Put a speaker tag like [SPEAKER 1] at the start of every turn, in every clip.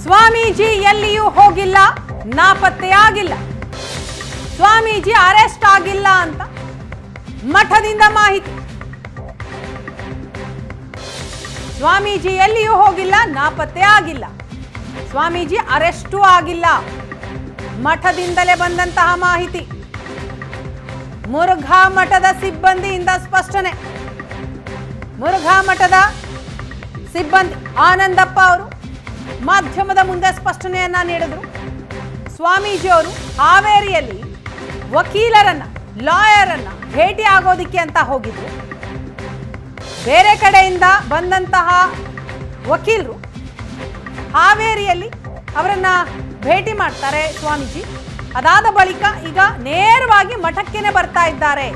[SPEAKER 1] ಸ್ವಾಮೀಜಿ ಎಲ್ಲಿಯೂ ಹೋಗಿಲ್ಲ ನಾಪತ್ತೆಯಾಗಿಲ್ಲ ಸ್ವಾಮೀಜಿ ಅರೆಸ್ಟ್ ಆಗಿಲ್ಲ ಅಂತ ಮಠದಿಂದ ಮಾಹಿತಿ ಸ್ವಾಮೀಜಿ ಎಲ್ಲಿಯೂ ಹೋಗಿಲ್ಲ ನಾಪತ್ತೆ ಆಗಿಲ್ಲ ಸ್ವಾಮೀಜಿ ಅರೆಸ್ಟೂ ಆಗಿಲ್ಲ ಮಠದಿಂದಲೇ ಬಂದಂತಹ ಮಾಹಿತಿ ಮುರುಘಾ ಮಠದ ಸಿಬ್ಬಂದಿಯಿಂದ ಸ್ಪಷ್ಟನೆ ಮುರುಘಾ ಮಠದ ಸಿಬ್ಬಂದಿ ಆನಂದಪ್ಪ ಅವರು ಮಾಧ್ಯಮದ ಮುಂದೆ ಸ್ಪಷ್ಟನೆಯನ್ನ ನೀಡಿದ್ರು ಸ್ವಾಮೀಜಿ ಅವರು ಹಾವೇರಿಯಲ್ಲಿ ವಕೀಲರನ್ನ ಲಾಯರನ್ನ ಭೇಟಿ ಆಗೋದಿಕ್ಕೆ ಅಂತ ಹೋಗಿದ್ರು ಬೇರೆ ಕಡೆಯಿಂದ ಬಂದಂತಹ ವಕೀಲರು ಹಾವೇರಿಯಲ್ಲಿ ಅವರನ್ನ ಭೇಟಿ ಮಾಡ್ತಾರೆ ಸ್ವಾಮೀಜಿ ಅದಾದ ಬಳಿಕ ಈಗ ನೇರವಾಗಿ ಮಠಕ್ಕೇನೆ ಬರ್ತಾ ಇದ್ದಾರೆ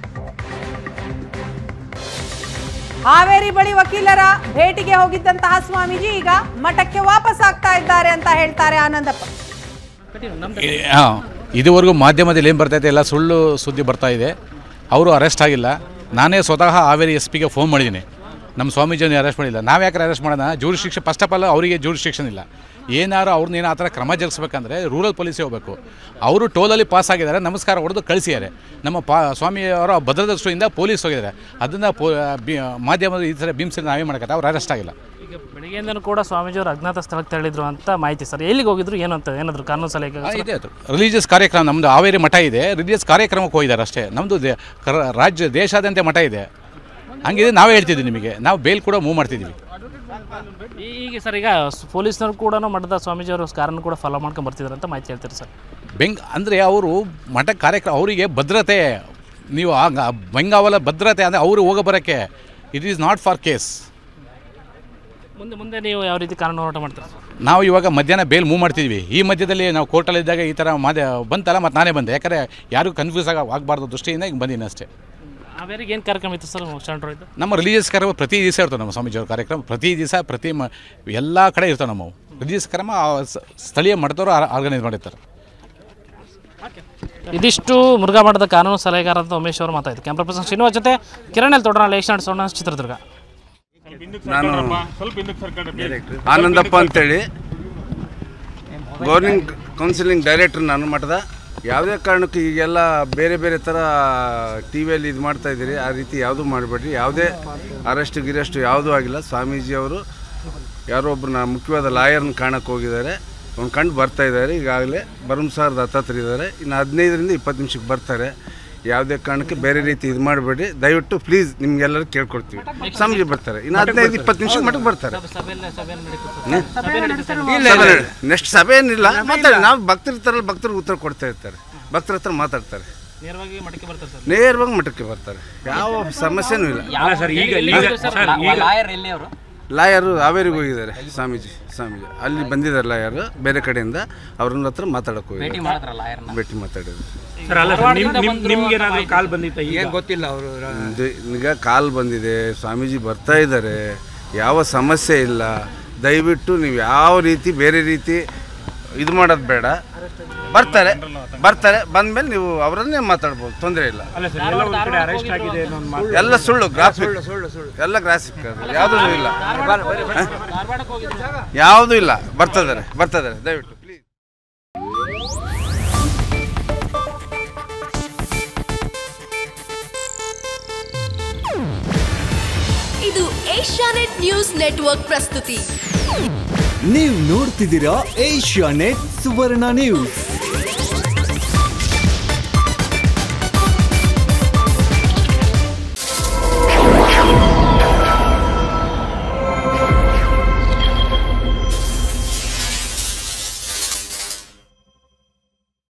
[SPEAKER 1] ಹಾವೇರಿ ಬಳಿ ವಕೀಲರ ಭೇಟಿಗೆ ಹೋಗಿದ್ದಂತಹ ಸ್ವಾಮೀಜಿ ಈಗ ಮಠಕ್ಕೆ ವಾಪಸ್ ಆಗ್ತಾ ಇದ್ದಾರೆ ಅಂತ ಹೇಳ್ತಾರೆ ಆನಂದಪ್ಪ
[SPEAKER 2] ಹಾಂ ಇದುವರೆಗೂ ಮಾಧ್ಯಮದಲ್ಲಿ ಏನು ಬರ್ತೈತೆ ಎಲ್ಲ ಸುಳ್ಳು ಸುದ್ದಿ ಬರ್ತಾ ಇದೆ ಅವರು ಅರೆಸ್ಟ್ ಆಗಿಲ್ಲ ನಾನೇ ಸ್ವತಃ ಹಾವೇರಿ ಎಸ್ ಪಿಗೆ ಫೋನ್ ಮಾಡಿದ್ದೀನಿ ನಮ್ಮ ಸ್ವಾಮೀಜಿಯನ್ನು ಅರೆಸ್ಟ್ ಮಾಡಿಲ್ಲ ನಾವು ಯಾಕೆ ಅರೆಸ್ಟ್ ಮಾಡೋಣ ಜೂರಿ ಶಿಕ್ಷೆ ಫಸ್ಟ್ ಆಫ್ ಆಲ್ ಅವರಿಗೆ ಜೂರಿ ಶಿಕ್ಷನ್ ಇಲ್ಲ ಏನಾರು ಅವ್ರನ್ನ ಏನೋ ಆ ಥರ ಕ್ರಮ ಜರುಗಿಸ್ಬೇಕಂದ್ರೆ ರೂರಲ್ ಪೊಲೀಸೇ ಹೋಗಬೇಕು ಅವರು ಟೋಲಲ್ಲಿ ಪಾಸ್ ಆಗಿದ್ದಾರೆ ನಮಸ್ಕಾರ ಹೊಡೆದು ಕಳಿಸಿದ್ದಾರೆ ನಮ್ಮ ಪಾ ಸ್ವಾಮಿಯವರ ಭದ್ರತಾ ದೃಷ್ಟಿಯಿಂದ ಪೊಲೀಸ್ ಹೋಗಿದ್ದಾರೆ ಅದನ್ನು ಪೋ ಬಿ ಮಾಧ್ಯಮದ ಈ ಥರ ಬಿಂಬಿಸಿ ನಾವೇ ಮಾಡೋಕ್ಕೆ ಅವ್ರು ಅರೆಸ್ಟ್ ಆಗಿಲ್ಲ
[SPEAKER 3] ಈಗ ಬೆಳಿಗ್ಗೆಯಿಂದನೂ ಕೂಡ ಸ್ವಾಮೀಜಿಯವರು ಅಜ್ಞಾತ ಸ್ಥಳಕ್ಕೆ ತೆರಳಿದ್ರು ಅಂತ ಮಾಹಿತಿ ಸರ್ ಎಲ್ಲಿಗೆ ಹೋಗಿದ್ರು ಏನು ಅಂತ ಏನಾದ್ರು ಕಾನೂನು ಸಲಹೆ
[SPEAKER 2] ಆ, ಇದೆ ಅದು ರಿಲೀಜಿಯಸ್ ಕಾರ್ಯಕ್ರಮ ನಮ್ಮದು ಹಾವೇರಿ ಮಠ ಇದೆ ರಿಲೀಜಿಯಸ್ ಕಾರ್ಯಕ್ರಮಕ್ಕೆ ಹೋಗಿದ್ದಾರೆ ಅಷ್ಟೇ ನಮ್ಮದು ದೇ ಕರ ರಾಜ್ಯ ದೇಶಾದ್ಯಂತ ಮಠ ಇದೆ ಹಂಗಿದೆ ನಾವೇ ಹೇಳ್ತಿದ್ವಿ ನಿಮಗೆ ನಾವು ಬೇಲ್ ಕೂಡ ಮೂವ್ ಮಾಡ್ತಿದ್ವಿ
[SPEAKER 3] ಈಗ ಸರ್ ಈಗ ಸ್- ಪೊಲೀಸ್ನವರು ಕೂಡ ಮಠದ ಸ್ವಾಮೀಜಿಯವರು ಕಾರನ್ನು ಕೂಡ ಫಾಲೋ ಮಾಡ್ಕೊಂಡು ಬರ್ತಿದ್ದಾರೆ ಅಂತ ಮಾಹಿತಿ ಹೇಳ್ತೀರಿ ಸರ್
[SPEAKER 2] ಬೆಂಗ್ ಅಂದರೆ ಅವರು ಮಠ ಕಾರ್ಯಕ್ರಮ ಅವರಿಗೆ ಭದ್ರತೆ ನೀವು ಆಗ ಬೆಂಗಾವಲ ಭದ್ರತೆ ಅಂದರೆ ಅವರು ಹೋಗೋ ಬರೋಕ್ಕೆ it is not for case
[SPEAKER 3] ಮುಂದೆ ಮುಂದೆ ನೀವು ಯಾವ ರೀತಿ ಕಾನೂನು ಹೋರಾಟ ಮಾಡ್ತೀರಾ ಸರ್
[SPEAKER 2] ನಾವು ಇವಾಗ ಮಧ್ಯಾಹ್ನ ಬೇಲ್ ಮೂವ್ ಮಾಡ್ತಿದ್ವಿ ಈ ಮಧ್ಯದಲ್ಲಿ ನಾವು ಕೋರ್ಟಲ್ಲಿದ್ದಾಗ ಈ ಥರ ಮಾಧ್ಯ ಬಂತಲ್ಲ ಮತ್ತು ನಾನೇ ಬಂದೆ ಯಾಕಂದರೆ ಯಾರಿಗೂ ಕನ್ಫ್ಯೂಸ್ ಆಗ ಆಗಬಾರ್ದು ದೃಷ್ಟಿಯಿಂದ ಈಗ ಬಂದೀನಿ ಅಷ್ಟೇ
[SPEAKER 3] ಹಾವೇರಿಗೆ ಏನು ಕಾರ್ಯಕ್ರಮ ಇತ್ತು ಸರ್ ಶರಣರು ಇದು
[SPEAKER 2] ನಮ್ಮ ರಿಲೀಜಿಯಸ್ ಕಾರ್ಯಕ್ರಮ ಪ್ರತಿ ದಿವಸ ಇರ್ತವೆ ನಮ್ಮ ಸ್ವಾಮೀಜಿಯವ್ರ ಕಾರ್ಯಕ್ರಮ ಪ್ರತಿ ದಿವಸ ಪ್ರತಿ ಮ ಎಲ್ಲ ಕಡೆ ಇರ್ತವೆ ನಮ್ಮವು ರಿಲೀಜಿಯಸ್ ಕಾರ್ಯಕ್ರಮ ಆ ಸ- ಸ್ಥಳೀಯ ಮಠದವರು ಆರ್ಗನೈಸ್ ಮಾಡಿರ್ತಾರೆ
[SPEAKER 3] ಇದಿಷ್ಟು ಮುರುಘಾ ಮಠದ ಕಾನೂನು ಸಲಹೆಗಾರ ಅಂತ ಉಮೇಶ್ ಅವರು ಮಾತಾಡಿದ್ರು ಕ್ಯಾಮ್ರಾ ಪರ್ಸನ್ ಶ್ರೀನಿವಾಸ್ ಜೊತೆ ಕಿರಣ್ ಎಲ್ ತೊಡನಾಳ ಏಷ್ಯಾನೆಟ್ ಸೋಣ ಚಿತ್ರದುರ್ಗ
[SPEAKER 4] ನಾನು ಆನಂದಪ್ಪ ಅಂತೇಳಿ ಗೌರ್ನಿಂಗ್ ಕೌನ್ಸಿಲಿಂಗ್ ಡೈರೆಕ್ಟರ್ ನಾನು ಮಠದ ಯಾವುದೇ ಕಾರಣಕ್ಕೂ ಈಗೆಲ್ಲ ಬೇರೆ ಬೇರೆ ಥರ ಟಿ ವಿಯಲ್ಲಿ ಇದು ಮಾಡ್ತಾ ಇದ್ದೀರಿ ಆ ರೀತಿ ಯಾವುದೂ ಮಾಡಬೇಡ್ರಿ ಯಾವುದೇ ಅರೆಸ್ಟ್ ಗಿರೆಸ್ಟು ಯಾವುದೂ ಆಗಿಲ್ಲ ಸ್ವಾಮೀಜಿಯವರು ಯಾರೋ ಒಬ್ಬರನ್ನ ಮುಖ್ಯವಾದ ಲಾಯರ್ನ ಕಾಣಕ್ಕೆ ಹೋಗಿದ್ದಾರೆ ಅವ್ನು ಕಂಡು ಬರ್ತಾ ಇದ್ದಾರೆ ಈಗಾಗಲೇ ಬರಂಸಾರದ ಹತ್ತತ್ರ ಇದ್ದಾರೆ ಇನ್ನು ಹದಿನೈದರಿಂದ ಇಪ್ಪತ್ತು ನಿಮಿಷಕ್ಕೆ ಬರ್ತಾರೆ ಯಾವುದೇ ಕಾರಣಕ್ಕೆ ಬೇರೆ ರೀತಿ ಇದು ಮಾಡಬೇಡಿ ದಯವಿಟ್ಟು ಪ್ಲೀಸ್ ನಿಮ್ಗೆಲ್ಲರೂ ಕೇಳ್ಕೊಡ್ತೀವಿ ಸ್ವಾಮೀಜಿ ಬರ್ತಾರೆ ಇನ್ನು ಹದಿನೈದು ಇಪ್ಪತ್ತು ನಿಮಿಷಕ್ಕೆ ಮಟ್ಟಿಗೆ ಬರ್ತಾರೆ ನೆಕ್ಸ್ಟ್ ಸಭೆ ಏನಿಲ್ಲ ಮಾತಾಡಿ ನಾವು ಭಕ್ತರು ಇರ್ತಾರಲ್ಲ ಭಕ್ತರಿಗೆ ಉತ್ತರ ಕೊಡ್ತಾ ಇರ್ತಾರೆ ಭಕ್ತರ ಹತ್ರ ಮಾತಾಡ್ತಾರೆ
[SPEAKER 3] ನೇರವಾಗಿ ಮಠಕ್ಕೆ ಬರ್ತಾರೆ ಸರ್
[SPEAKER 4] ನೇರವಾಗಿ ಮಠಕ್ಕೆ ಬರ್ತಾರೆ ಯಾವ ಸಮಸ್ಯೆನೂ ಇಲ್ಲ
[SPEAKER 5] ಲಾಯರ್ ಎಲ್ಲಿ ಅವರು
[SPEAKER 4] ಲಾಯರು ಹಾವೇರಿಗೆ ಹೋಗಿದ್ದಾರೆ ಸ್ವಾಮೀಜಿ ಸ್ವಾಮೀಜಿ ಅಲ್ಲಿ ಬಂದಿದ್ದಾರೆ ಲಾಯರು ಬೇರೆ ಕಡೆಯಿಂದ ಅವ್ರನ್ನ ಹತ್ರ ಮಾತಾಡಕ್ಕೆ
[SPEAKER 5] ಭೇಟಿ
[SPEAKER 4] ಹೋಗಿದ್ದಾರೆ
[SPEAKER 5] ಮಾಡಿದ್ರ ಲಾಯರ್ನ
[SPEAKER 4] ಭೇಟಿ ಮಾತಾಡಿದ್ರು
[SPEAKER 6] ಸರ್ ಅಲ್ಲ ಸರ್ ನಿಮ್ ನಿಮ್ ನಿಮ್ಗೇನಾದ್ರೂ ಕಾಲ್ ಬಂದಿತ್ತ ಈಗ
[SPEAKER 4] ಇದು ಈಗ ಕಾಲ್ ಬಂದಿದೆ ಸ್ವಾಮೀಜಿ ಬರ್ತಾ ಇದ್ದಾರೆ ಯಾವ ಸಮಸ್ಯೆ ಇಲ್ಲ ದಯವಿಟ್ಟು ನೀವು ಯಾವ ರೀತಿ ಬೇರೆ ರೀತಿ ಇದು ಮಾಡೋದು ಬೇಡ ಬರ್ತಾರೆ ಬರ್ತಾರೆ ಬಂದ್ಮೇಲೆ ನೀವು ಅವರನ್ನೇ ಮಾತಾಡ್ಬೋದು ತೊಂದರೆ ಇಲ್ಲ
[SPEAKER 6] ಅಲ್ಲ ಸರ್ ಎಲ್ಲ ಒಂದ್ ಕಡೆ ಅರೆಸ್ಟ್ ಆಗಿದೆ ಅನ್ನೋ ಒಂದು ಮಾತು
[SPEAKER 4] ಎಲ್ಲ ಸುಳ್ಳು ಗ್ರಾಫಿಕ್ ಎಲ್ಲ ಗ್ರಾಫಿಕ್ ಯಾವುದೂ ಇಲ್ಲ ಯಾವುದೂ ಇಲ್ಲ ಬರ್ತಿದ್ದಾರೆ ಬರ್ತಿದ್ದಾರೆ ದಯವಿಟ್ಟು ಪ್ಲೀಸ್
[SPEAKER 7] ಇದು ಏಷ್ಯಾನೆಟ್ ನ್ಯೂಸ್ ನೆಟ್ವರ್ಕ್ ಪ್ರಸ್ತುತಿ
[SPEAKER 8] ನೀವು ನೋಡ್ತಿದ್ದೀರಾ ಏಷ್ಯಾ ನೆಟ್ ಸುವರ್ಣ ನ್ಯೂಸ್